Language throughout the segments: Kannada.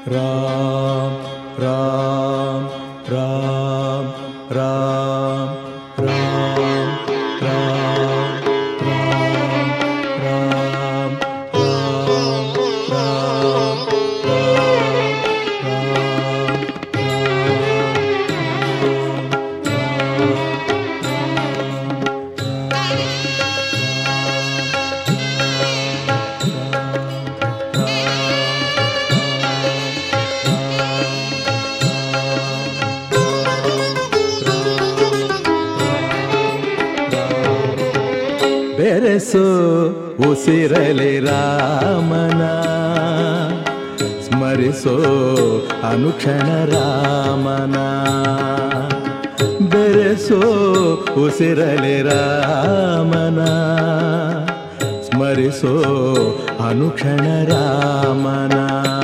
ರಾಮ್ ರಾಮ್ ರಾಮ್ ರಾಮ್ ರಾಮ್ ರಾಮ್ ರಾಮ್ ರಾಮ್ ರಾಮ್ ಬೆರೆಸು ಉಸಿರಲಿ ರಾಮನ ಸ್ಮರಿಸೋ ಅನುಕ್ಷಣ ರಾಮನ ಬೆರೆಸೋ ಉಸಿರಲಿ ರಾಮನ ಸ್ಮರಿಸೋ ಅನುಕ್ಷಣ ರಾಮನ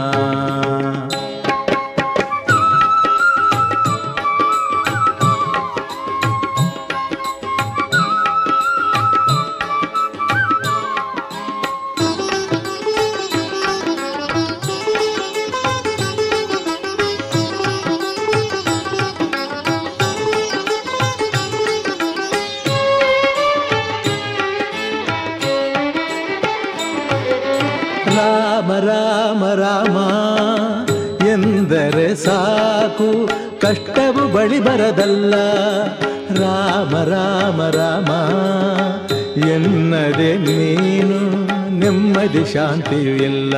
ರಾಮ ರಾಮ ರಾಮ ಎಂದರೆ ಸಾಕು ಕಷ್ಟವು ಬಳಿ ಬರದಲ್ಲ ರಾಮ ರಾಮ ರಾಮ ಎನ್ನದೆ ನೀನು ನೆಮ್ಮದಿ ಶಾಂತಿಯೂ ಇಲ್ಲ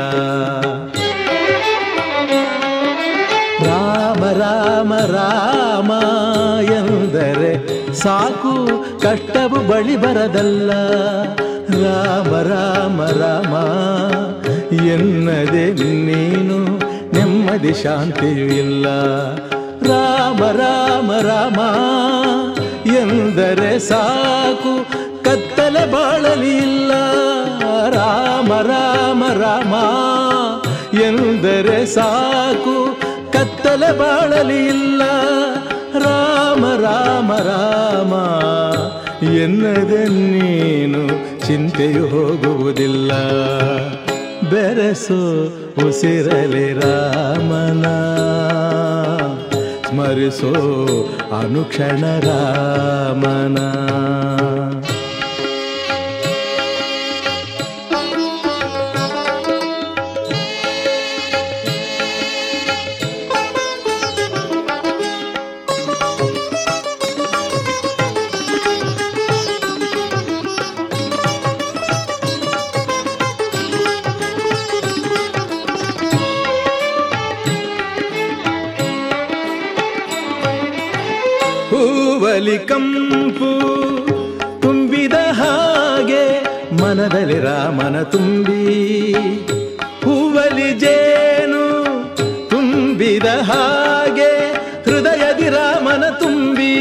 ರಾಮ ರಾಮ ರಾಮ ಎಂದರೆ ಸಾಕು ಕಷ್ಟವು ಬಳಿ ಬರದಲ್ಲ ರಾಮ ರಾಮ ರಾಮ ಎನ್ನದೆ ನೀನು ನೆಮ್ಮದಿ ಶಾಂತಿಯೂ ಇಲ್ಲ ರಾಮ ರಾಮ ರಾಮ ಎಂದರೆ ಸಾಕು ಕತ್ತಲ ಬಾಳಲಿ ಇಲ್ಲ ರಾಮ ರಾಮ ರಾಮ ಎಂದರೆ ಸಾಕು ಕತ್ತಲ ಬಾಳಲಿ ಇಲ್ಲ ರಾಮ ರಾಮ ರಾಮ ಎನ್ನದೆ ನೀನು ಚಿಂತೆಯು ಹೋಗುವುದಿಲ್ಲ ಬೆರೆಸು ಉಸಿರಲಿ ರಾಮನ ಸ್ಮರಿಸೋ ಅನುಕ್ಷಣ ರಾಮನ ಹೂವಲಿ ಕಂಪು ತುಂಬಿದ ಹಾಗೆ ಮನದಲ್ಲಿ ರಾಮನ ತುಂಬಿ ಹೂವಲಿ ಜೇನು ತುಂಬಿದ ಹಾಗೆ ಹೃದಯದಿ ರಾಮನ ತುಂಬಿ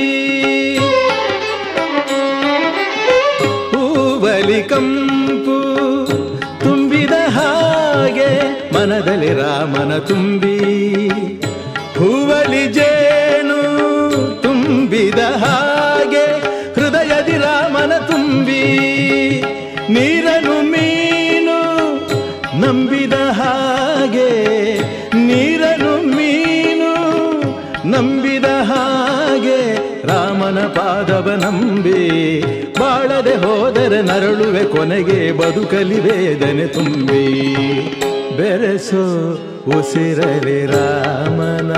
ಹೂವಲಿ ಕಂಪು ತುಂಬಿದ ಹಾಗೆ ಮನದಲ್ಲಿ ರಾಮನ ತುಂಬಿ ಹೂವಲಿ ಜೇನು ತುಂಬಿದ ಹಾಗೆ ಹೃದಯದಿ ರಾಮನ ತುಂಬಿ ನೀರನು ಮೀನು ನಂಬಿದ ಹಾಗೆ ನೀರನು ಮೀನು ನಂಬಿದ ಹಾಗೆ ರಾಮನ ಪಾದವ ನಂಬಿ ಬಾಳದೆ ಹೋದರೆ ನರಳುವೆ ಕೊನೆಗೆ ಬದುಕಲಿ ವೇದನೆ ತುಂಬಿ ಬೆರೆಸೋ ಉಸಿರಲಿ ರಾಮನ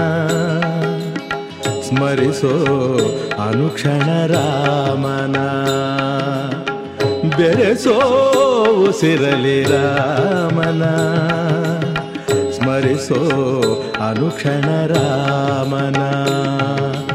ಸ್ಮರಿಸೋ ಅನುಕ್ಷಣ ರಾಮನ ಬೆರೆಸೋ ಉಸಿರಲಿ ರಾಮನ ಸ್ಮರಿಸೋ ಅನುಕ್ಷಣ ರಾಮನ